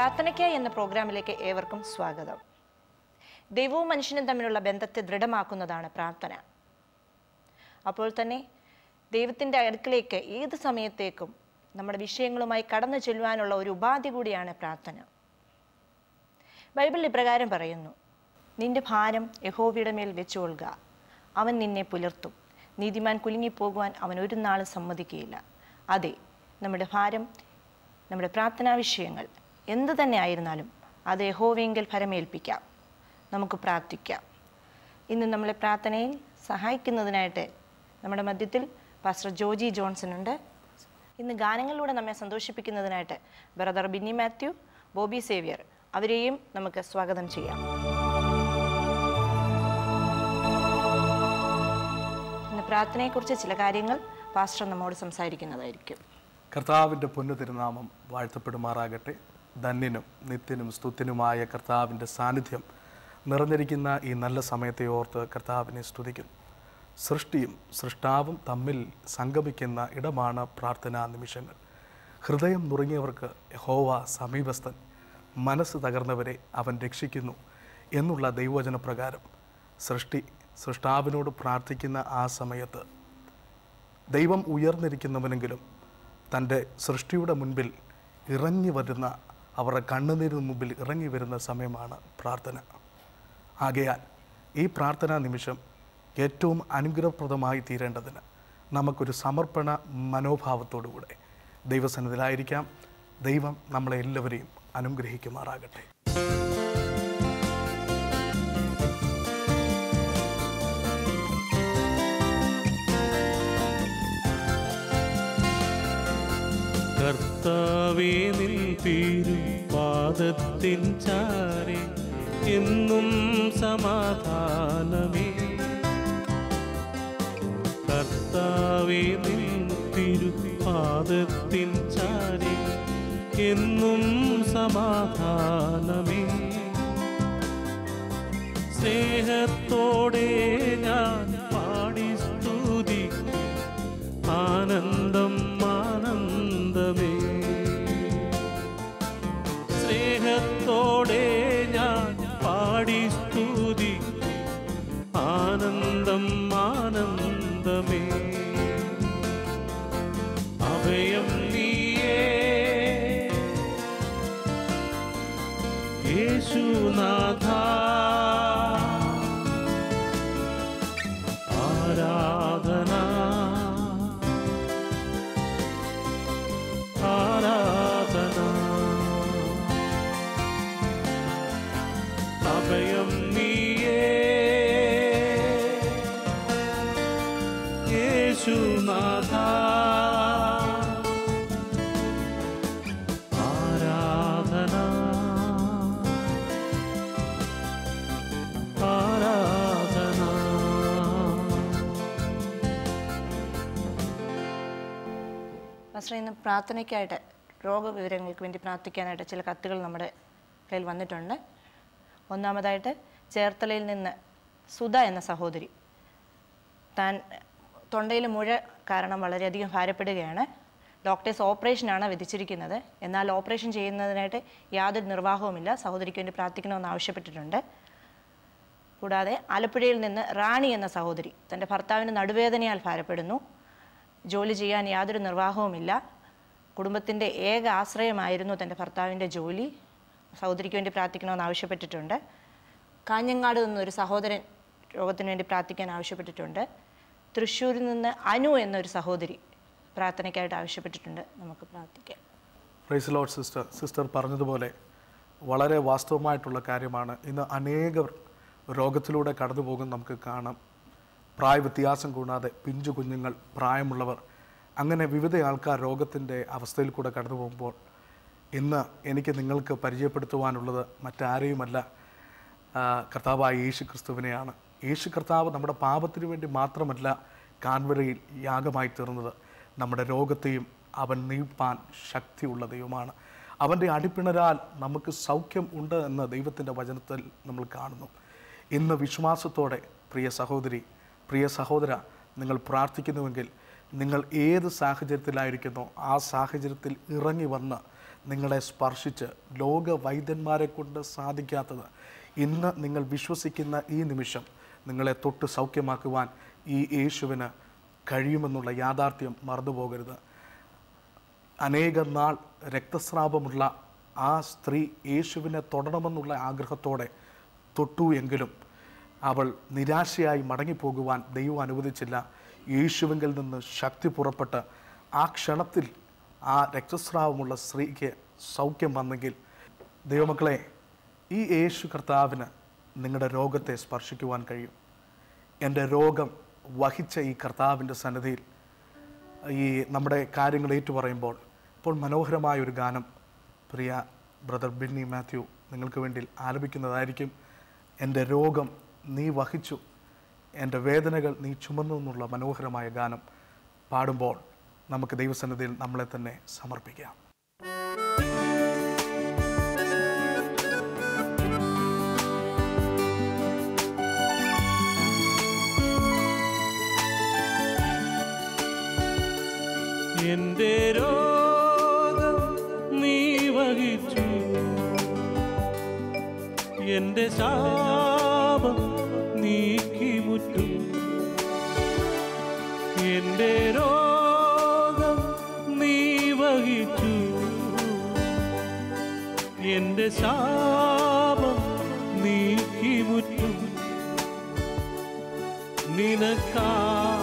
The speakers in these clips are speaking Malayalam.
പ്രാർത്ഥനയ്ക്കായി എന്ന പ്രോഗ്രാമിലേക്ക് ഏവർക്കും സ്വാഗതം ദൈവവും മനുഷ്യനും തമ്മിലുള്ള ബന്ധത്തെ ദൃഢമാക്കുന്നതാണ് പ്രാർത്ഥന അപ്പോൾ തന്നെ ദൈവത്തിൻ്റെ അടുക്കിലേക്ക് ഏത് സമയത്തേക്കും നമ്മുടെ വിഷയങ്ങളുമായി കടന്നു ചെല്ലുവാനുള്ള ഒരു ഉപാധി കൂടിയാണ് പ്രാർത്ഥന ബൈബിൾ ഇപ്രകാരം പറയുന്നു നിന്റെ ഭാരം യഹോവയുടെ മേൽ വെച്ചുകൊള്ളുക അവൻ നിന്നെ പുലർത്തും നീതിമാൻ കുലുങ്ങിപ്പോകുവാൻ അവൻ ഒരു നാളും സമ്മതിക്കുകയില്ല അതെ നമ്മുടെ ഭാരം നമ്മുടെ പ്രാർത്ഥനാ വിഷയങ്ങൾ എന്തു തന്നെ ആയിരുന്നാലും അത് യഹോവയെങ്കിൽ ഫലമേൽപ്പിക്കാം നമുക്ക് പ്രാർത്ഥിക്കാം ഇന്ന് നമ്മളെ പ്രാർത്ഥനയിൽ സഹായിക്കുന്നതിനായിട്ട് നമ്മുടെ മധ്യത്തിൽ പാസ്റ്റർ ജോജി ജോൺസൺ ഉണ്ട് ഇന്ന് ഗാനങ്ങളിലൂടെ നമ്മെ സന്തോഷിപ്പിക്കുന്നതിനായിട്ട് brother Binny Mathew Bobby Xavier അവരെയും നമുക്ക് സ്വാഗതം ചെയ്യാം ഇന്ന് പ്രാർത്ഥനയെക്കുറിച്ച് ചില കാര്യങ്ങൾ പാസ്റ്റർ നമ്മോട് സംസാരിക്കുന്നതായിരിക്കും കർത്താവിൻ്റെ പൊന്നു തിരുനാമം വാഴ്ത്തപ്പെടുമാറാകട്ടെ ധന്യനും നിത്യനും സ്തുത്യനുമായ കർത്താവിൻ്റെ സാന്നിധ്യം നിറഞ്ഞിരിക്കുന്ന ഈ നല്ല സമയത്തെ ഓർത്ത് കർത്താവിനെ സ്തുതിക്കുന്നു സൃഷ്ടിയും സൃഷ്ടാവും തമ്മിൽ സംഗമിക്കുന്ന ഇടമാണ് പ്രാർത്ഥനാ നിമിഷങ്ങൾ ഹൃദയം നുറുങ്ങിയവർക്ക് യഹോവ സമീപസ്ഥൻ മനസ്സ് തകർന്നവരെ അവൻ രക്ഷിക്കുന്നു എന്നുള്ള ദൈവവചന പ്രകാരം സൃഷ്ടി സൃഷ്ടാവിനോട് പ്രാർത്ഥിക്കുന്ന ആ സമയത്ത് ദൈവം ഉയർന്നിരിക്കുന്നവനെങ്കിലും തൻ്റെ സൃഷ്ടിയുടെ മുൻപിൽ ഇറങ്ങി വരുന്ന അവരുടെ കണ്ണുനീരിന് മുമ്പിൽ ഇറങ്ങി വരുന്ന സമയമാണ് പ്രാർത്ഥന ആകയാൽ ഈ പ്രാർത്ഥനാ നിമിഷം ഏറ്റവും അനുഗ്രഹപ്രദമായി തീരേണ്ടതിന് നമുക്കൊരു സമർപ്പണ മനോഭാവത്തോടുകൂടെ ദൈവസന്നിധിയിലായിരിക്കാം ദൈവം നമ്മളെ എല്ലാവരെയും അനുഗ്രഹിക്കുമാറാകട്ടെ കർത്താവേ നിൻ തീരു പാദത്തിൻ ചാരെ എന്നും സമാധാനമേ കർത്താവേ നിൻ തിരു പാദത്തിൻ ചാരെ എന്നും സമാധാനമേ സ്നേഹത്തോടെ ഞാൻ പാടി സ്തുതിക്കും ആനന്ദം ആനന്ദമേ സ്നേഹത്തോടെ ഞാൻ പാടി സ്തുതി ആനന്ദം ആനന്ദമേ അഭയം നീയേ യേശുനാഥ ആരാധന ആരാധന അഭയം നീയേ യേശുനാഥ ആരാധന ആരാധന പാസ്റ്റർ ഇന്ന് പ്രാർത്ഥനയ്ക്കായിട്ട് രോഗവിവരങ്ങൾക്ക് വേണ്ടി പ്രാർത്ഥിക്കാനായിട്ട് ചില കത്തുകൾ നമ്മുടെ കയ്യിൽ വന്നിട്ടുണ്ട് ഒന്നാമതായിട്ട് ചേർത്തലയിൽ നിന്ന് സുധ എന്ന സഹോദരി താൻ തൊണ്ടയിൽ മുഴ കാരണം വളരെയധികം ഭാരപ്പെടുകയാണ് ഡോക്ടേഴ്സ് ഓപ്പറേഷനാണ് വിധിച്ചിരിക്കുന്നത് എന്നാൽ ഓപ്പറേഷൻ ചെയ്യുന്നതിനായിട്ട് യാതൊരു നിർവാഹവുമില്ല സഹോദരിക്ക് വേണ്ടി പ്രാർത്ഥിക്കണമെന്ന് ആവശ്യപ്പെട്ടിട്ടുണ്ട് കൂടാതെ ആലപ്പുഴയിൽ നിന്ന് റാണി എന്ന സഹോദരി തൻ്റെ ഭർത്താവിന് നടുവേദനയാൽ ഭാരപ്പെടുന്നു ജോലി ചെയ്യാൻ യാതൊരു നിർവാഹവുമില്ല കുടുംബത്തിൻ്റെ ഏക ആശ്രയമായിരുന്നു തൻ്റെ ഭർത്താവിൻ്റെ ജോലി സഹോദരിക്ക് വേണ്ടി പ്രാർത്ഥിക്കണമെന്ന് ആവശ്യപ്പെട്ടിട്ടുണ്ട് കാഞ്ഞങ്ങാട് നിന്നൊരു സഹോദരൻ രോഗത്തിന് വേണ്ടി പ്രാർത്ഥിക്കാൻ ആവശ്യപ്പെട്ടിട്ടുണ്ട് തൃശ്ശൂരിൽ നിന്ന് അനു എന്നൊരു സഹോദരി പ്രാർത്ഥനയ്ക്കായിട്ട് ആവശ്യപ്പെട്ടിട്ടുണ്ട് നമുക്ക് പ്രാർത്ഥിക്കാം പ്രൈസ് ലോഡ് സിസ്റ്റർ സിസ്റ്റർ പറഞ്ഞതുപോലെ വളരെ വാസ്തവമായിട്ടുള്ള കാര്യമാണ് ഇന്ന് അനേകർ രോഗത്തിലൂടെ കടന്നു പോകുന്ന നമുക്ക് കാണാം പ്രായ വ്യത്യാസം കൂടാതെ പിഞ്ചു കുഞ്ഞുങ്ങൾ പ്രായമുള്ളവർ അങ്ങനെ വിവിധ ആൾക്കാർ രോഗത്തിൻ്റെ അവസ്ഥയിൽ കൂടെ കടന്നു പോകുമ്പോൾ ഇന്ന് എനിക്ക് നിങ്ങൾക്ക് പരിചയപ്പെടുത്തുവാനുള്ളത് മറ്റാരെയുമല്ല ആ, കർത്താവായ യേശു ക്രിസ്തുവിനെയാണ് യേശു കർത്താവ് നമ്മുടെ പാപത്തിനു വേണ്ടി മാത്രമല്ല കാൻവരയിൽ യാഗമായി തീർന്നത് നമ്മുടെ രോഗത്തെയും അവൻ നീപ്പാൻ ശക്തിയുള്ള ദൈവമാണ് അവൻ്റെ അടിപ്പിണരാൽ നമുക്ക് സൗഖ്യം ഉണ്ട് എന്ന് ദൈവത്തിൻ്റെ വചനത്തിൽ നമ്മൾ കാണുന്നു ഇന്ന് വിശ്വാസത്തോടെ പ്രിയ സഹോദരി പ്രിയ സഹോദര നിങ്ങൾ പ്രാർത്ഥിക്കുന്നുവെങ്കിൽ നിങ്ങൾ ഏത് സാഹചര്യത്തിലായിരിക്കുന്നോ ആ സാഹചര്യത്തിൽ ഇറങ്ങി വന്ന് നിങ്ങളെ സ്പർശിച്ച് ലോക വൈദ്യന്മാരെ കൊണ്ട് സാധിക്കാത്തത് ഇന്ന് നിങ്ങൾ വിശ്വസിക്കുന്ന ഈ നിമിഷം നിങ്ങളെ തൊട്ട് സൗഖ്യമാക്കുവാൻ ഈ യേശുവിന് കഴിയുമെന്നുള്ള യാഥാർത്ഥ്യം മറന്നുപോകരുത് അനേക നാൾ രക്തസ്രാവമുള്ള ആ സ്ത്രീ യേശുവിനെ തൊടണമെന്നുള്ള ആഗ്രഹത്തോടെ തൊട്ടു എങ്കിലും അവൾ നിരാശയായി മടങ്ങിപ്പോകുവാൻ ദൈവം അനുവദിച്ചില്ല യേശുവിങ്കിൽ നിന്ന് ശക്തി പുറപ്പെട്ട് ആ ക്ഷണത്തിൽ ആ രക്തസ്രാവമുള്ള സ്ത്രീക്ക് സൗഖ്യം വന്നെങ്കിൽ ദൈവമക്കളെ ഈ യേശു കർത്താവിന് നിങ്ങളുടെ രോഗത്തെ സ്പർശിക്കുവാൻ കഴിയും എൻ്റെ രോഗം വഹിച്ച ഈ കർത്താവിൻ്റെ സന്നിധിയിൽ ഈ നമ്മുടെ കാര്യങ്ങൾ ഏറ്റുപറയുമ്പോൾ ഇപ്പോൾ മനോഹരമായ ഒരു ഗാനം പ്രിയ ബ്രദർ ബിന്നി മാത്യു നിങ്ങൾക്ക് വേണ്ടി ആലപിക്കുന്നതായിരിക്കും എൻ്റെ രോഗം നീ വഹിച്ചു എൻ്റെ വേദനകൾ നീ ചുമന്നു എന്നുള്ള മനോഹരമായ ഗാനം പാടുമ്പോൾ നമുക്ക് ദൈവസന്നിധിയിൽ നമ്മളെ തന്നെ സമർപ്പിക്കാം എന്റെ രോഗം നീ വഹിച്ചു എന്റെ ശാപം നീക്കി മുറ്റും എന്റെ രോഗം നീ വഹിച്ചു എന്റെ ശാപം നീക്കി മുറ്റും നിനക്കാ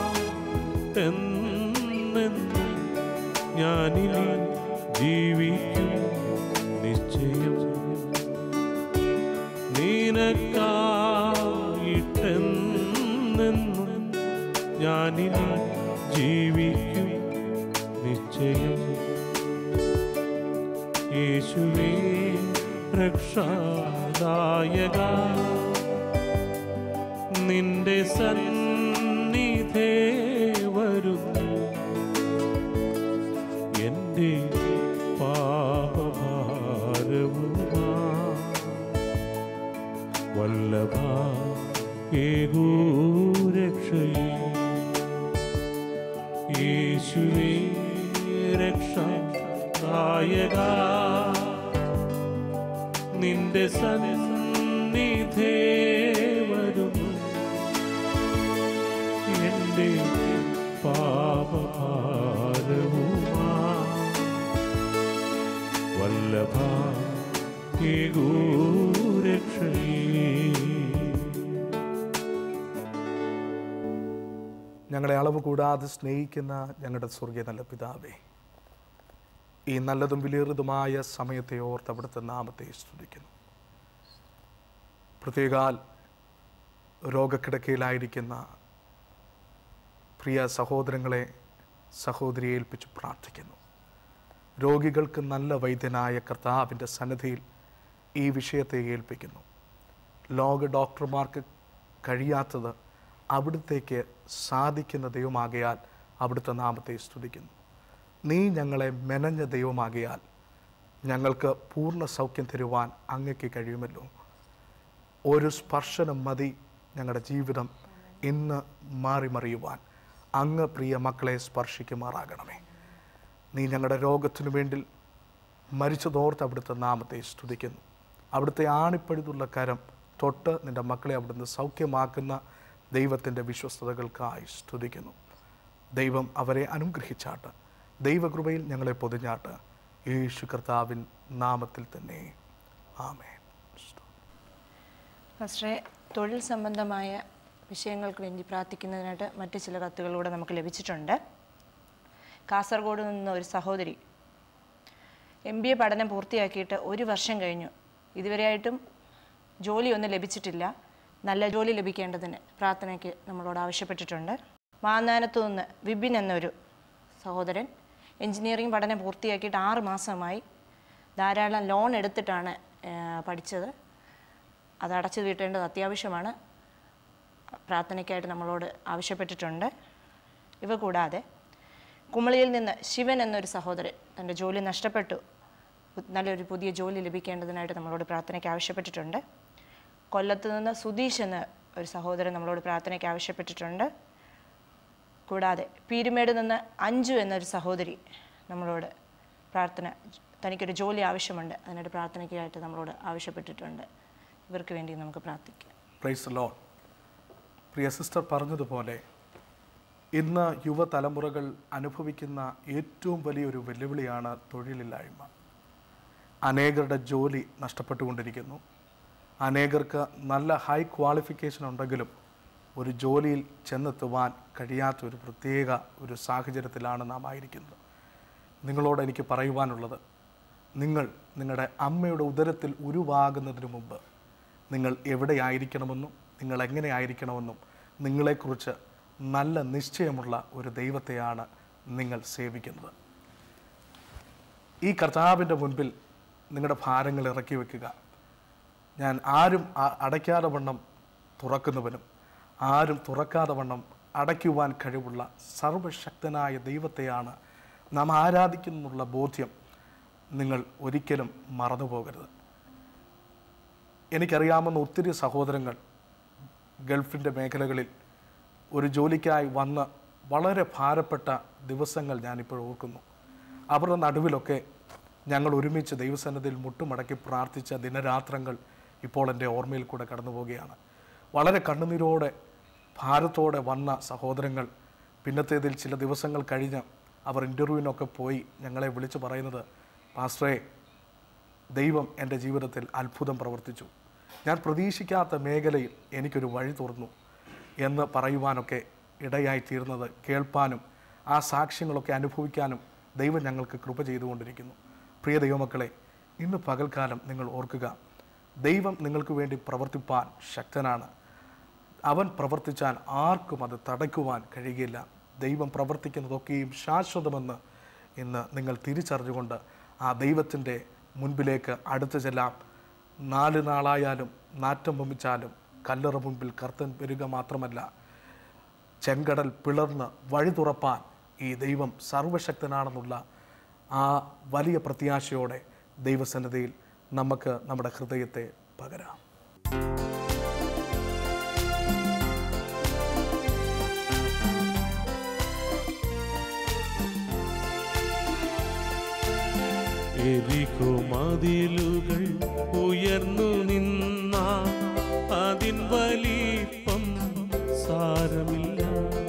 എന്നെന്നും ഞാനിനി ജീവിക്കും നിശ്ചയം നിനക്കായിട്ടെന്നെന്നും ഞാനിനി ജീവിക്കും നിശ്ചയം യേശുവേ രക്ഷാദായക നിന്റെ സന്നിധേ വരുന്നു എൻ്റെ പാപഭാരവുമാ വല്ലഭ ഏകൂരക്ഷയേ യേശുവേ രക്ഷ നായക നിന്റെ സന്നിധേ വരുന്നു എൻ്റെ പാപഭാരവുമാ വല്ലഭ ഞങ്ങളെ അളവ് കൂടാതെ സ്നേഹിക്കുന്ന ഞങ്ങളുടെ സ്വർഗീയ നല്ല പിതാവേ ഈ നല്ലതും വിലയേറിയതുമായ സമയത്തെ ഓർത്ത് അവിടുത്തെ നാമത്തെ സ്തുതിക്കുന്നു പ്രത്യേകാൽ രോഗക്കിടക്കയിലായിരിക്കുന്ന പ്രിയ സഹോദരങ്ങളെ സഹോദരിയെ ഏൽപ്പിച്ച് പ്രാർത്ഥിക്കുന്നു രോഗികൾക്ക് നല്ല വൈദ്യനായ കർത്താവിൻ്റെ സന്നിധിയിൽ ഈ വിഷയത്തെ ഏൽപ്പിക്കുന്നു ലോക ഡോക്ടർമാർക്ക് കഴിയാത്തത് അവിടുത്തേക്ക് സാധിക്കുന്ന ദൈവമാകയാൽ അവിടുത്തെ നാമത്തെ സ്തുതിക്കുന്നു നീ ഞങ്ങളെ മെനഞ്ഞ ദൈവമാകയാൽ ഞങ്ങൾക്ക് പൂർണ്ണ സൗഖ്യം തരുവാൻ അങ്ങയ്ക്ക് കഴിയുമല്ലോ ഒരു സ്പർശനം മതി ഞങ്ങളുടെ ജീവിതം ഇന്ന് മാറി മറിയുവാൻ അങ്ങ് പ്രിയ മക്കളെ സ്പർശിക്കുമാറാകണമേ നീ ഞങ്ങളുടെ രോഗത്തിനു വേണ്ടി മരിച്ചതോർത്ത് അവിടുത്തെ നാമത്തെ സ്തുതിക്കുന്നു അവിടുത്തെ ആണിപ്പഴുതുള്ള കരം തൊട്ട് നിൻ്റെ മക്കളെ അവിടുന്ന് സൗഖ്യമാക്കുന്ന ദൈവത്തിൻ്റെ വിശ്വസ്തതകൾക്കായി സ്തുതിക്കുന്നു ദൈവം അവരെ അനുഗ്രഹിച്ചാട്ട് ദൈവകൃപയിൽ ഞങ്ങളെ പൊതിഞ്ഞാട്ട് യേശു കർത്താവിൻ നാമത്തിൽ തന്നെ ആമേൻ ഫസ്റ്റേ തൊഴിൽ സംബന്ധമായ വിഷയങ്ങൾക്ക് വേണ്ടി പ്രാർത്ഥിക്കുന്നതിനായിട്ട് മറ്റ് ചില കത്തുകളിലൂടെ നമുക്ക് ലഭിച്ചിട്ടുണ്ട് കാസർഗോഡ് നിന്ന് ഒരു സഹോദരി എം ബി എ പഠനം പൂർത്തിയാക്കിയിട്ട് ഒരു വർഷം കഴിഞ്ഞു ഇതുവരെയായിട്ടും ജോലിയൊന്നും ലഭിച്ചിട്ടില്ല നല്ല ജോലി ലഭിക്കേണ്ടതിന് പ്രാർത്ഥനയ്ക്ക് നമ്മളോട് ആവശ്യപ്പെട്ടിട്ടുണ്ട് മാന്നാനത്തു നിന്ന് വിപിൻ എന്നൊരു സഹോദരൻ എഞ്ചിനീയറിംഗ് പഠനം പൂർത്തിയാക്കിയിട്ട് ആറ് മാസമായി ധാരാളം ലോൺ എടുത്തിട്ടാണ് ആ, പഠിച്ചത് അത് അടച്ചു വീട്ടേണ്ടത് അത്യാവശ്യമാണ് പ്രാർത്ഥനയ്ക്കായിട്ട് നമ്മളോട് ആവശ്യപ്പെട്ടിട്ടുണ്ട് ഇവ കൂടാതെ കുമളിയിൽ നിന്ന് ശിവൻ എന്നൊരു സഹോദരൻ തൻ്റെ ജോലി നഷ്ടപ്പെട്ടു പു- നല്ലൊരു പുതിയ ജോലി ലഭിക്കേണ്ടതിനായിട്ട് നമ്മളോട് പ്രാർത്ഥനയ്ക്ക് ആവശ്യപ്പെട്ടിട്ടുണ്ട് കൊല്ലത്ത് നിന്ന് സുധീഷ് എന്ന ഒരു സഹോദരൻ നമ്മളോട് പ്രാർത്ഥനയ്ക്ക് ആവശ്യപ്പെട്ടിട്ടുണ്ട് കൂടാതെ പീരുമേട് നിന്ന് അഞ്ജു എന്നൊരു സഹോദരി നമ്മളോട് പ്രാർത്ഥന തനിക്കൊരു ജോലി ആവശ്യമുണ്ട് അതിനൊരു പ്രാർത്ഥനയ്ക്കായിട്ട് നമ്മളോട് ആവശ്യപ്പെട്ടിട്ടുണ്ട് ഇവർക്ക് വേണ്ടി നമുക്ക് പ്രാർത്ഥിക്കാം പ്രൈസ് ലോ പ്രിയ സിസ്റ്റർ പറഞ്ഞതുപോലെ ഇന്ന് യുവതലമുറകൾ അനുഭവിക്കുന്ന ഏറ്റവും വലിയൊരു വെല്ലുവിളിയാണ് തൊഴിലില്ലായ്മ അനേകരുടെ ജോലി നഷ്ടപ്പെട്ടുകൊണ്ടിരിക്കുന്നു അനേകർക്ക് നല്ല ഹൈ ക്വാളിഫിക്കേഷൻ ഉണ്ടെങ്കിലും ഒരു ജോലിയിൽ ചെന്നെത്തുവാൻ കഴിയാത്ത ഒരു പ്രത്യേക ഒരു സാഹചര്യത്തിലാണ് നാം ആയിരിക്കുന്നത് നിങ്ങളോട് എനിക്ക് പറയുവാനുള്ളത് നിങ്ങൾ നിങ്ങളുടെ അമ്മയുടെ ഉദരത്തിൽ ഉരുവാകുന്നതിന് മുമ്പ് നിങ്ങൾ എവിടെയായിരിക്കണമെന്നും നിങ്ങൾ എങ്ങനെ ആയിരിക്കണമെന്നും നിങ്ങളെക്കുറിച്ച് നല്ല നിശ്ചയമുള്ള ഒരു ദൈവത്തെയാണ് നിങ്ങൾ സേവിക്കുന്നത് ഈ കർത്താവിൻ്റെ മുൻപിൽ നിങ്ങളുടെ ഭാരങ്ങൾ ഇറക്കി വെക്കുക ഞാൻ ആരും അ- അടയ്ക്കാതെ വണ്ണം തുറക്കുന്നവനും ആരും തുറക്കാതെ വണ്ണം അടയ്ക്കുവാൻ കഴിവുള്ള സർവശക്തനായ ദൈവത്തെയാണ് നാം ആരാധിക്കുന്നുള്ള ബോധ്യം നിങ്ങൾ ഒരിക്കലും മറന്നു പോകരുത് എനിക്കറിയാവുന്ന ഒത്തിരി സഹോദരങ്ങൾ ഗൾഫിൻ്റെ മേഖലകളിൽ ഒരു ജോലിക്കായി വന്ന് വളരെ ഭാരപ്പെട്ട ദിവസങ്ങൾ ഞാനിപ്പോൾ ഓർക്കുന്നു അവരുടെ നടുവിലൊക്കെ ഞങ്ങൾ ഒരുമിച്ച് ദൈവസന്നിധിയിൽ മുട്ടുമടക്കി പ്രാർത്ഥിച്ച ദിനരാത്രങ്ങൾ ഇപ്പോൾ എൻ്റെ ഓർമ്മയിൽ കൂടെ കടന്നു പോവുകയാണ് വളരെ കണ്ണുനീരോടെ ഭാരത്തോടെ വന്ന സഹോദരങ്ങൾ പിന്നത്തേതിൽ ചില ദിവസങ്ങൾ കഴിഞ്ഞ് അവർ ഇൻ്റർവ്യൂവിനൊക്കെ പോയി ഞങ്ങളെ വിളിച്ചു പറയുന്നത് പാസ്റ്ററേ ദൈവം എൻ്റെ ജീവിതത്തിൽ അത്ഭുതം പ്രവർത്തിച്ചു ഞാൻ പ്രതീക്ഷിക്കാത്ത മേഖലയിൽ എനിക്കൊരു വഴി തുറന്നു എന്ന് പറയുവാനൊക്കെ ഇടയായി തീർന്നത് കേൾപ്പാനും ആ സാക്ഷ്യങ്ങളൊക്കെ അനുഭവിക്കാനും ദൈവം ഞങ്ങൾക്ക് കൃപ ചെയ്തുകൊണ്ടിരിക്കുന്നു പ്രിയ ദൈവമക്കളെ ഇന്ന് പകൽക്കാലം നിങ്ങൾ ഓർക്കുക ദൈവം നിങ്ങൾക്ക് വേണ്ടി പ്രവർത്തിപ്പാൻ ശക്തനാണ് അവൻ പ്രവർത്തിച്ചാൽ ആർക്കും അത് തടയ്ക്കുവാൻ കഴിയുകയില്ല ദൈവം പ്രവർത്തിക്കുന്നതൊക്കെയും ശാശ്വതമെന്ന് ഇന്ന് നിങ്ങൾ തിരിച്ചറിഞ്ഞുകൊണ്ട് ആ ദൈവത്തിൻ്റെ മുൻപിലേക്ക് അടുത്തു ചെല്ലാം നാല് നാളായാലും നാറ്റം വമിച്ചാലും കല്ലറ മുൻപിൽ കർത്തൻ വരിക മാത്രമല്ല ചെങ്കടൽ പിളർന്ന് വഴി തുറപ്പാൻ ഈ ദൈവം സർവശക്തനാണെന്നുള്ള ആ വലിയ പ്രത്യാശയോടെ ദൈവസന്നിധിയിൽ നമുക്ക് നമ്മുടെ ഹൃദയത്തെ പകരാം എരികോ മതിലുകൾ ഉയർന്നു നിന്ന അതിൻ വലിപ്പം സാരമില്ല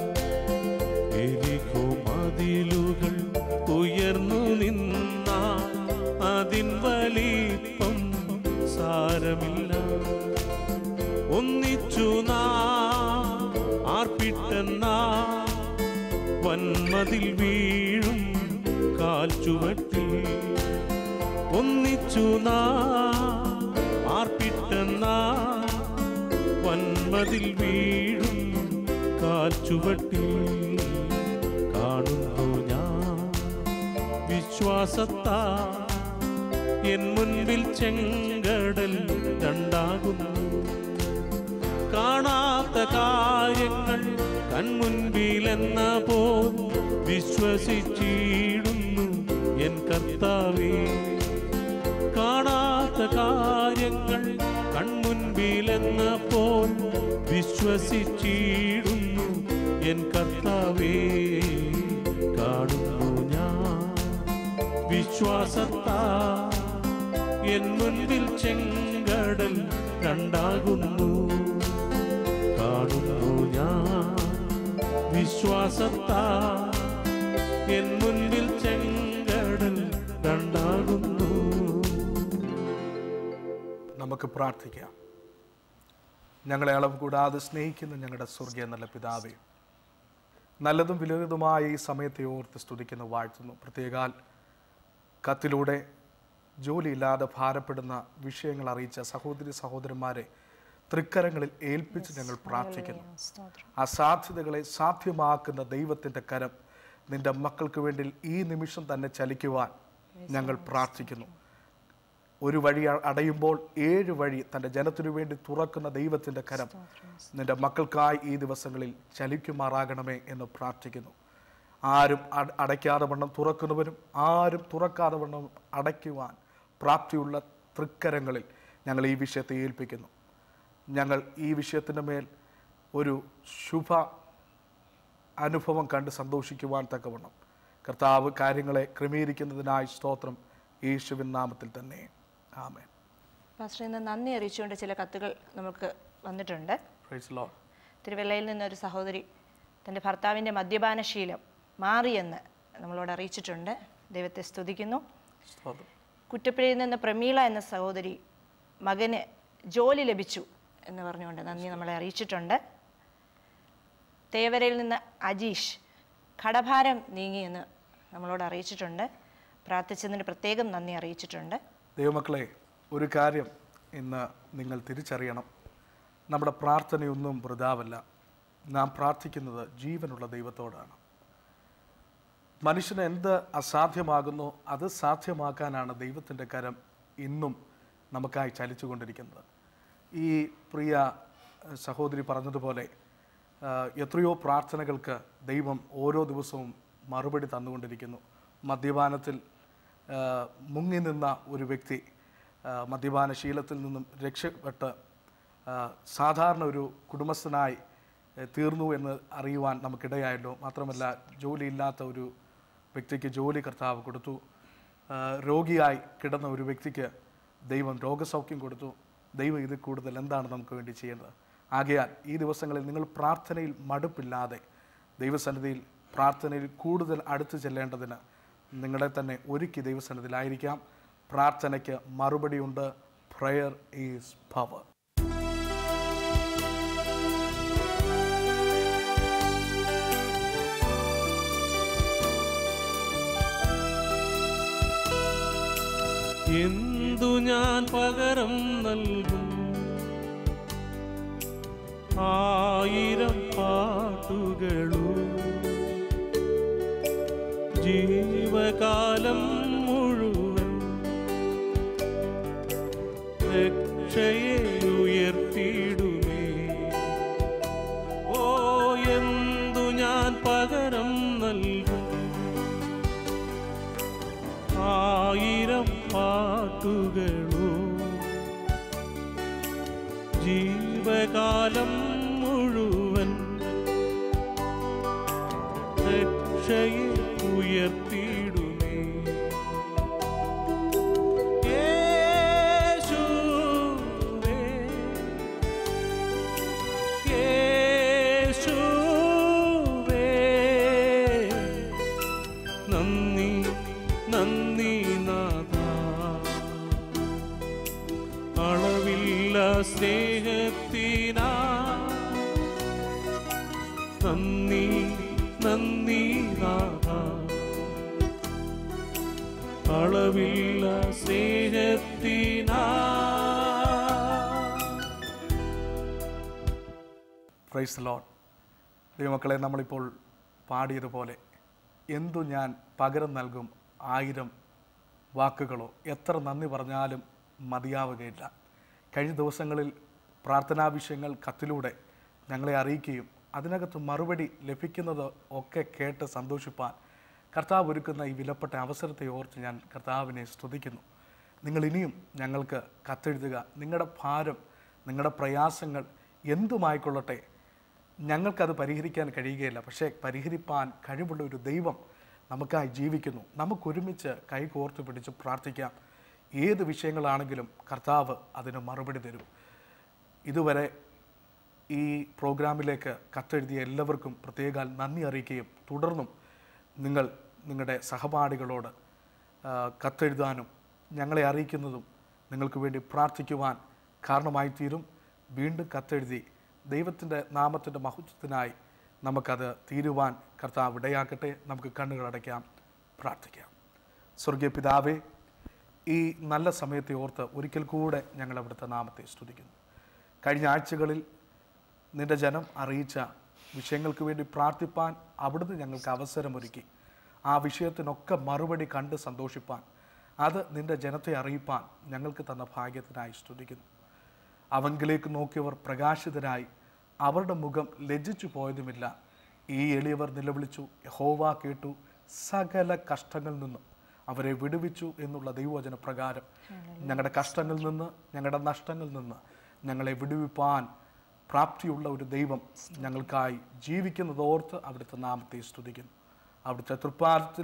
എരികോ മതിലുകൾ ഉയർന്നു നിന്ന അതിൻ വലിപ്പം സാരമില്ല ഒന്നിച്ചു നാ ആർപ്പിട്ടെന്നാ വന്മതിൽ വീഴും കാൽ ചുവട്ടിൽ ഒന്നിച്ചു നാ ആർപ്പിട്ടെന്നാ വന്മതിൽ വീഴും കാൽ ചുവട്ടിൽ കാണുന്നു ഞാൻ വിശ്വാസത്താ എൻ മുൻപിൽ ചെങ്കടൽ രണ്ടാകുന്നു കാണാത്ത കാര്യങ്ങൾ കൺമുൻപിലെന്ന പോ വിശ്വസിച്ചിടുന്നു എൻ കർത്താവേ കാണാത്ത കാര്യങ്ങൾ കൺമുൻപിലെന്ന പോൽ വിശ്വസിച്ചിടുന്നു എൻ കർത്താവേ കാണുന്നു ഞാൻ വിശ്വാസത്താ എൻ മുൻപിൽ ചെങ്കടൽ രണ്ടാകുന്നു കാണുന്നു ഞാൻ വിശ്വാസത്താ എൻ മുൻപിൽ ചെങ്കടൽ രണ്ടാകുന്നു നമുക്ക് പ്രാർത്ഥിക്കാം ഞങ്ങളെ അളവ് കൂടാതെ സ്നേഹിക്കുന്ന ഞങ്ങളുടെ സ്വർഗീയ നല്ല പിതാവേ നല്ലതും വിലതുമായ ഈ സമയത്തെ ഓർത്ത് സ്തുതിക്കുന്ന വാഴ്ത്തുന്നു പ്രത്യേകാൽ കത്തിലൂടെ ജോലിയില്ലാതെ ഭാരപ്പെടുന്ന വിഷയങ്ങൾ അറിയിച്ച സഹോദരി സഹോദരന്മാരെ തൃക്കരങ്ങളിൽ ഏൽപ്പിച്ച് ഞങ്ങൾ പ്രാർത്ഥിക്കുന്നു ആ സാധ്യതകളെ സാധ്യമാക്കുന്ന ദൈവത്തിൻ്റെ കരം നിന്റെ മക്കൾക്ക് വേണ്ടി ഈ നിമിഷം തന്നെ ചലിക്കുവാൻ ഞങ്ങൾ പ്രാർത്ഥിക്കുന്നു ഒരു വഴി അ- അടയുമ്പോൾ ഏഴ് വഴി തൻ്റെ ജനത്തിനു വേണ്ടി തുറക്കുന്ന ദൈവത്തിൻ്റെ കരം നിന്റെ മക്കൾക്കായി ഈ ദിവസങ്ങളിൽ ചലിക്കുമാറാകണമേ എന്ന് പ്രാർത്ഥിക്കുന്നു ആരും അട- അടയ്ക്കാതെ വണ്ണം തുറക്കുന്നവരും ആരും തുറക്കാതെ വണ്ണം അടയ്ക്കുവാൻ പ്രാപ്തിയുള്ള തൃക്കരങ്ങളിൽ ഞങ്ങൾ ഈ വിഷയത്തെ ഏൽപ്പിക്കുന്നു ഞങ്ങൾ ഈ വിഷയത്തിൻ്റെ മേൽ ഒരു ശുഭ അനുഭവം കണ്ട് സന്തോഷിക്കുവാൻ തക്കവണ്ണം കർത്താവ് കാര്യങ്ങളെ ക്രമീകരിക്കുന്നതിനായി സ്തോത്രം യേശുവിൻ നാമത്തിൽ തന്നെ ആമേൻ പാസ്റ്റർ ഇന്ന് നന്ദി അറിയിച്ചുകൊണ്ട് ചില കത്തുകൾ നമുക്ക് വന്നിട്ടുണ്ട് പ്രൈസ് ലോഡ് തിരുവല്ലയിൽ നിന്നൊരു സഹോദരി തൻ്റെ ഭർത്താവിൻ്റെ മദ്യപാനശീലം മാറിയെന്ന് നമ്മളോട് അറിയിച്ചിട്ടുണ്ട് ദൈവത്തെ സ്തുതിക്കുന്നു സ്തോത്രം കുറ്റപ്പുഴയിൽ നിന്ന് പ്രമീള എന്ന സഹോദരി മകന് ജോലി ലഭിച്ചു എന്ന് പറഞ്ഞുകൊണ്ട് നന്ദി നമ്മളെ അറിയിച്ചിട്ടുണ്ട് തേവരയിൽ നിന്ന് അജീഷ് കടഭാരം നീങ്ങിയെന്ന് നമ്മളോട് അറിയിച്ചിട്ടുണ്ട് പ്രാർത്ഥിച്ചതിന് പ്രത്യേകം നന്ദി അറിയിച്ചിട്ടുണ്ട് ദൈവമക്കളെ ഒരു കാര്യം ഇന്ന് നിങ്ങൾ തിരിച്ചറിയണം നമ്മുടെ പ്രാർത്ഥനയൊന്നും വൃതാവല്ല നാം പ്രാർത്ഥിക്കുന്നത് ജീവനുള്ള ദൈവത്തോടാണ് മനുഷ്യന് എന്ത് അസാധ്യമാകുന്നോ അത് സാധ്യമാക്കാനാണ് ദൈവത്തിൻ്റെ കരം ഇന്നും നമുക്കായി ചലിച്ചുകൊണ്ടിരിക്കുന്നത് ഈ പ്രിയ ഏഹ്, സഹോദരി പറഞ്ഞതുപോലെ ആഹ്, എത്രയോ പ്രാർത്ഥനകൾക്ക് ദൈവം ഓരോ ദിവസവും മറുപടി തന്നുകൊണ്ടിരിക്കുന്നു മദ്യപാനത്തിൽ ആഹ്, മുങ്ങി നിന്ന ഒരു വ്യക്തി ആഹ്, മദ്യപാന ശീലത്തിൽ നിന്നും രക്ഷപ്പെട്ട് ആഹ്, സാധാരണ ഒരു കുടുംബസ്ഥനായി ഏഹ്, തീർന്നു എന്ന് അറിയുവാൻ നമുക്കിടയായല്ലോ മാത്രമല്ല ജോലിയില്ലാത്ത ഒരു വ്യക്തിക്ക് ജോലി കർത്താവ് കൊടുത്തു ആഹ്, രോഗിയായി കിടന്ന ഒരു വ്യക്തിക്ക് ദൈവം രോഗസൗഖ്യം കൊടുത്തു ദൈവം ഇത് കൂടുതൽ എന്താണ് നമുക്ക് വേണ്ടി ചെയ്യേണ്ടത് ആകയാൽ ഈ ദിവസങ്ങളിൽ നിങ്ങൾ പ്രാർത്ഥനയിൽ മടുപ്പില്ലാതെ ദൈവസന്നിധിയിൽ പ്രാർത്ഥനയിൽ കൂടുതൽ അടുത്ത് ചെല്ലേണ്ടതിന് നിങ്ങളെ തന്നെ ഒരുക്കി ദൈവസന്നിധിയിലായിരിക്കാം പ്രാർത്ഥനയ്ക്ക് മറുപടിയുണ്ട് പ്രയർ ഈസ് പവർ എന്തു ഞാൻ പകരം നൽകും ആയിരം പാട്ടുകളോ ജീവകാലം മുഴുവൻ രക്ഷയെ ഉയർത്തിയിടുമേ ഓ എന്തു ഞാൻ പകരം നൽകും ആയിരം പാട്ടുകളോ ജീവകാലം മുഴുവൻ രക്ഷയെ ഉയർത്തിയിടുമേ യേശുവേ യേശുവേ നന്ദി നന്ദി നാഥ അളവില്ല സ്നേഹത്തിനാ നന്ദി നന്ദി നാഥ അളവില്ല സ്നേഹത്തിനാ പ്രൈസ് ലോഡ് ദൈവമക്കളെ നമ്മളിപ്പോൾ പാടിയതുപോലെ എന്തു ഞാൻ പകരം നൽകും ആയിരം വാക്കുകളോ എത്ര നന്ദി പറഞ്ഞാലും മതിയാവുകയില്ല കഴിഞ്ഞ ദിവസങ്ങളിൽ പ്രാർത്ഥനാ വിഷയങ്ങൾ കത്തിലൂടെ ഞങ്ങളെ അറിയിക്കുകയും അതിനകത്ത് മറുപടി ലഭിക്കുന്നത് ഒക്കെ കേട്ട് സന്തോഷിപ്പാൻ കർത്താവ് ഒരുക്കുന്ന ഈ വിലപ്പെട്ട അവസരത്തെ ഓർത്ത് ഞാൻ കർത്താവിനെ സ്തുതിക്കുന്നു നിങ്ങൾ ഇനിയും ഞങ്ങൾക്ക് കത്തെഴുതുക നിങ്ങളുടെ ഭാരം നിങ്ങളുടെ പ്രയാസങ്ങൾ എന്തുമായിക്കൊള്ളട്ടെ ഞങ്ങൾക്കത് പരിഹരിക്കാൻ കഴിയുകയില്ല പക്ഷേ പരിഹരിപ്പാൻ കഴിവുള്ള ഒരു ദൈവം നമുക്കായി ജീവിക്കുന്നു നമുക്കൊരുമിച്ച് കൈകോർത്ത് പിടിച്ച് പ്രാർത്ഥിക്കാം ഏത് വിഷയങ്ങളാണെങ്കിലും കർത്താവ് അതിന് മറുപടി തരും ഇതുവരെ ഈ പ്രോഗ്രാമിലേക്ക് കത്തെഴുതിയ എല്ലാവർക്കും പ്രത്യേക നന്ദി അറിയിക്കുകയും തുടർന്നും നിങ്ങൾ നിങ്ങളുടെ സഹപാഠികളോട് ആ, കത്തെഴുതാനും ഞങ്ങളെ അറിയിക്കുന്നതും നിങ്ങൾക്ക് വേണ്ടി പ്രാർത്ഥിക്കുവാൻ കാരണമായി തീരും വീണ്ടും കത്തെഴുതി ദൈവത്തിൻ്റെ നാമത്തിൻ്റെ മഹത്വത്തിനായി നമുക്കത് തീരുവാൻ കർത്താവ് ഇടയാക്കട്ടെ നമുക്ക് കണ്ണുകളടയ്ക്കാം പ്രാർത്ഥിക്കാം സ്വർഗീയ പിതാവേ ഈ നല്ല സമയത്തെ ഓർത്ത് ഒരിക്കൽ കൂടെ ഞങ്ങൾ അവിടുത്തെ നാമത്തെ സ്തുതിക്കുന്നു കഴിഞ്ഞ ആഴ്ചകളിൽ നിന്റെ ജനം അറിയിച്ച വിഷയങ്ങൾക്ക് വേണ്ടി പ്രാർത്ഥിപ്പാൻ അവിടുന്ന് ഞങ്ങൾക്ക് അവസരമൊരുക്കി ആ വിഷയത്തിനൊക്കെ മറുപടി കണ്ട് സന്തോഷിപ്പാൻ അത് നിന്റെ ജനത്തെ അറിയിപ്പാൻ ഞങ്ങൾക്ക് തന്ന ഭാഗ്യത്തിനായി സ്തുതിക്കുന്നു അവങ്കിലേക്ക് നോക്കിയവർ പ്രകാശിതരായി അവരുടെ മുഖം ലജ്ജിച്ചു പോയതുമില്ല ഈ എളിയവർ നിലവിളിച്ചു യഹോവ കേട്ടു സകല കഷ്ടങ്ങളിൽ നിന്നും അവരെ വിടുവിച്ചു എന്നുള്ള ദൈവവചന പ്രകാരം ഞങ്ങളുടെ കഷ്ടങ്ങളിൽ നിന്ന് ഞങ്ങളുടെ നഷ്ടങ്ങളിൽ നിന്ന് ഞങ്ങളെ വിടുവിപ്പാൻ പ്രാപ്തിയുള്ള ഒരു ദൈവം ഞങ്ങൾക്കായി ജീവിക്കുന്നതോർത്ത് അവിടുത്തെ നാമത്തെ സ്തുതിക്കുന്നു അവിടുത്തെ തൃപ്പാദത്തിൽ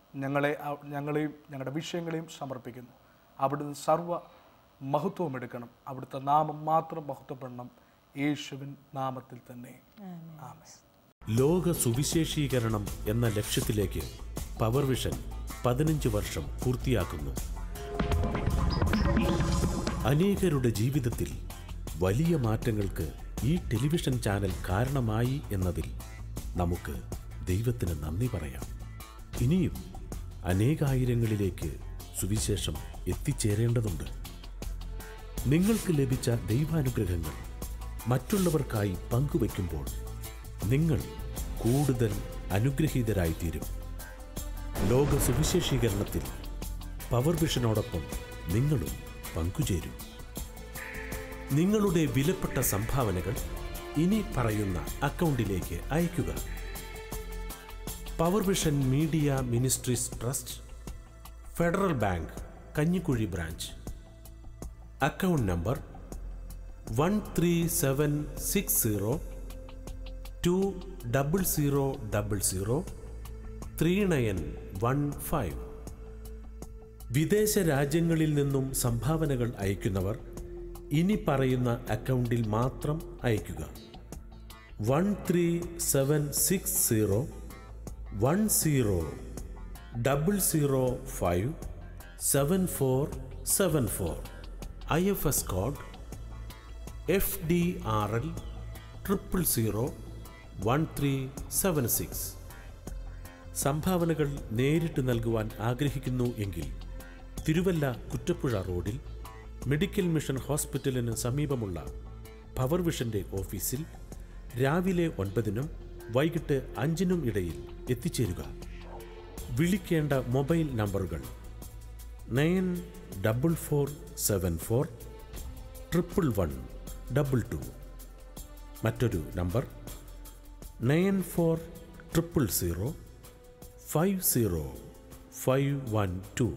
ഞങ്ങളെ അ- ഞങ്ങളെയും ഞങ്ങളുടെ വിഷയങ്ങളെയും സമർപ്പിക്കുന്നു അവിടുന്ന് സർവ്വ മഹത്വവും എടുക്കണം അവിടുത്തെ നാമം മാത്രം മഹത്വപ്പെടണം യേശുവിൻ നാമത്തിൽ തന്നെ ആമേൻ ലോക സുവിശേഷീകരണം എന്ന ലക്ഷ്യത്തിലേക്ക് പവർ വിഷൻ പതിനഞ്ച് വർഷം പൂർത്തിയാക്കുന്നു അനേകരുടെ ജീവിതത്തിൽ വലിയ മാറ്റങ്ങൾക്ക് ഈ ടെലിവിഷൻ ചാനൽ കാരണമായി എന്നതിൽ നമുക്ക് ദൈവത്തിന് നന്ദി പറയാം ഇനിയും അനേകായിരങ്ങളിലേക്ക് സുവിശേഷം എത്തിച്ചേരേണ്ടതുണ്ട് നിങ്ങൾക്ക് ലഭിച്ച ദൈവാനുഗ്രഹങ്ങൾ മറ്റുള്ളവർക്കായി പങ്കുവെക്കുമ്പോൾ നിങ്ങൾ കൂടുതൽ അനുഗ്രഹീതരായിത്തീരും ലോക സുവിശേഷീകരണത്തിൽ പവർ വിഷനോടൊപ്പം നിങ്ങളും പങ്കുചേരും നിങ്ങളുടെ വിലപ്പെട്ട സംഭാവനകൾ ഇനി പറയുന്ന അക്കൗണ്ടിലേക്ക് അയയ്ക്കുക power vision media ministries trust federal bank Kanjikuzhi branch account number one three seven six zero two double zero double zero three nine one five വിദേശ രാജ്യങ്ങളിൽ നിന്നും സംഭാവനകൾ അയക്കുന്നവർ ഇനി പറയുന്ന അക്കൗണ്ടിൽ മാത്രം അയക്കുക one three seven six zero one zero double zero five seven four seven four I F S code F D R L triple zero one three seven six സംഭാവനകൾ നേരിട്ട് നൽകുവാൻ ആഗ്രഹിക്കുന്നു എങ്കിൽ തിരുവല്ല കുറ്റപ്പുഴ റോഡിൽ മെഡിക്കൽ മിഷൻ ഹോസ്പിറ്റലിന് സമീപമുള്ള പവർ വിഷന്റെ ഓഫീസിൽ രാവിലെ ഒൻപതിനും വൈകിട്ട് അഞ്ചിനും ഇടയിൽ എത്തിച്ചേരുക വിളിക്കേണ്ട മൊബൈൽ നമ്പറുകൾ nine double four seven four triple one double two മറ്റൊരു number nine four triple zero five zero five one two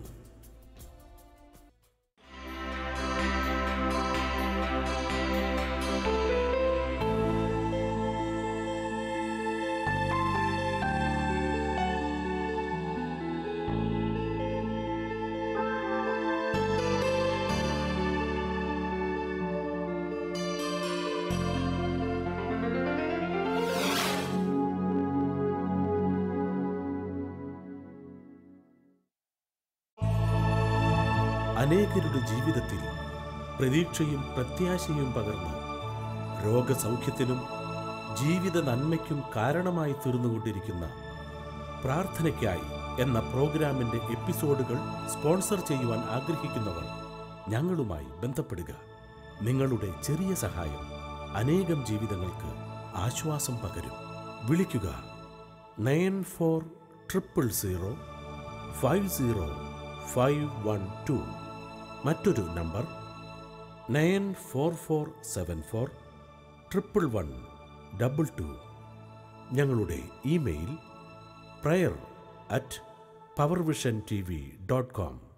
അനേകരുടെ ജീവിതത്തിൽ പ്രതീക്ഷയും പ്രത്യാശയും പകർന്ന് രോഗസൗഖ്യത്തിനും ജീവിത നന്മയ്ക്കും കാരണമായി തീർന്നുകൊണ്ടിരിക്കുന്ന പ്രാർത്ഥനയ്ക്കായി എന്ന പ്രോഗ്രാമിന്റെ എപ്പിസോഡുകൾ സ്പോൺസർ ചെയ്യുവാൻ ആഗ്രഹിക്കുന്നവർ ഞങ്ങളുമായി ബന്ധപ്പെടുക നിങ്ങളുടെ ചെറിയ സഹായം അനേകം ജീവിതങ്ങൾക്ക് ആശ്വാസം പകരും വിളിക്കുക nine four triple zero five zero five one two മറ്റൊരു number nine four four seven four triple one double two ഞങ്ങളുടെ email prayer at power vision T V dot com